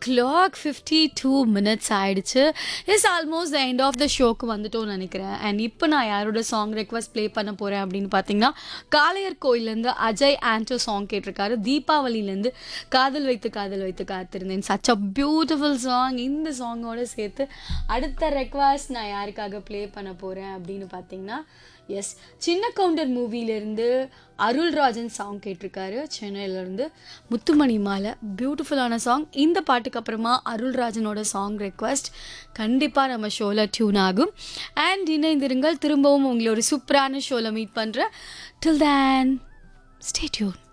clock fifty two minutes ஆயிடுச்சு is almost the end of the ஷோக்கு வந்துட்டோம்னு நினைக்கிறேன் அண்ட் இப்போ நான் யாரோட சாங் ரெக்வஸ்ட் ப்ளே பண்ண போகிறேன் அப்படின்னு பார்த்தீங்கன்னா காளையர் கோயிலேருந்து அஜய் ஆண்டோ சாங் கேட்டிருக்காரு தீபாவளியிலேருந்து காதல் வைத்து காதல் வைத்து காத்திருந்தேன் சச் அ பியூட்டிஃபுல் சாங் இந்த சாங்கோட சேர்த்து அடுத்த ரெக்வஸ்ட் நான் யாருக்காக ப்ளே பண்ண போகிறேன் அப்படின்னு பார்த்தீங்கன்னா எஸ் சின்ன கவுண்டர் மூவிலேருந்து அருள்ராஜன் சாங் கேட்டிருக்காரு சென்னையிலேருந்து முத்துமணி மாலை பியூட்டிஃபுல்லான சாங் இந்த பாட்டுக்கு அப்புறமா அருள்ராஜனோட சாங் ரெக்வஸ்ட் கண்டிப்பாக நம்ம ஷோவில் டியூன் ஆகும் அண்ட் இணைந்திருங்கள் திரும்பவும் உங்களை ஒரு சூப்பரான ஷோவில் மீட் பண்ணுறேன் டில் தேன் ஸ்டே டியூன்